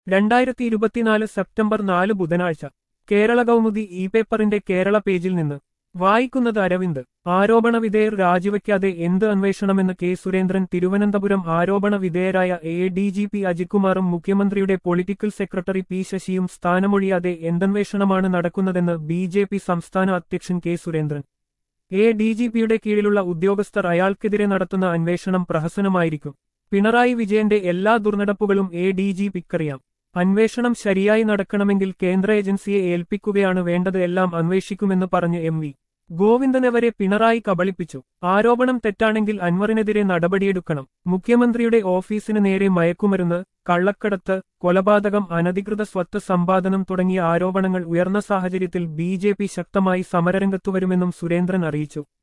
രണ്ടായിരത്തി ഇരുപത്തിനാല് സെപ്റ്റംബർ നാല് ബുധനാഴ്ച കേരള കൗമുദി ഇ പേപ്പറിന്റെ കേരള പേജിൽ നിന്ന് വായിക്കുന്നത് അരവിന്ദ് ആരോപണ വിധേയർ രാജിവെക്കാതെ എന്ത് അന്വേഷണമെന്ന് കെ സുരേന്ദ്രൻ തിരുവനന്തപുരം ആരോപണ വിധേയരായ എ ഡി ജി പി അജിത്കുമാറും മുഖ്യമന്ത്രിയുടെ പൊളിറ്റിക്കൽ സെക്രട്ടറി പി ശശിയും സ്ഥാനമൊഴിയാതെ എന്തന്വേഷണമാണ് നടക്കുന്നതെന്ന് ബി ജെ പി സംസ്ഥാന അധ്യക്ഷൻ K Surendran A D G പിയുടെ കീഴിലുള്ള ഉദ്യോഗസ്ഥർ അയാൾക്കെതിരെ നടത്തുന്ന അന്വേഷണം പ്രഹസനമായിരിക്കും പിണറായി വിജയന്റെ എല്ലാ ദുർനടപ്പുകളും എ ഡി ജി പിക്കറിയാം അന്വേഷണം ശരിയായി നടക്കണമെങ്കിൽ കേന്ദ്ര ഏജൻസിയെ ഏൽപ്പിക്കുകയാണ് വേണ്ടത് എല്ലാം അന്വേഷിക്കുമെന്ന് പറഞ്ഞ് എം വി ഗോവിന്ദനെ വരെ പിണറായി കബളിപ്പിച്ചു ആരോപണം തെറ്റാണെങ്കിൽ അൻവറിനെതിരെ നടപടിയെടുക്കണം മുഖ്യമന്ത്രിയുടെ ഓഫീസിന് നേരെ മയക്കുമരുന്ന് കള്ളക്കടത്ത് കൊലപാതകം അനധികൃത സ്വത്ത് സമ്പാദനം തുടങ്ങിയ ആരോപണങ്ങൾ ഉയർന്ന സാഹചര്യത്തിൽ ബി ശക്തമായി സമരരംഗത്തുവരുമെന്നും സുരേന്ദ്രൻ അറിയിച്ചു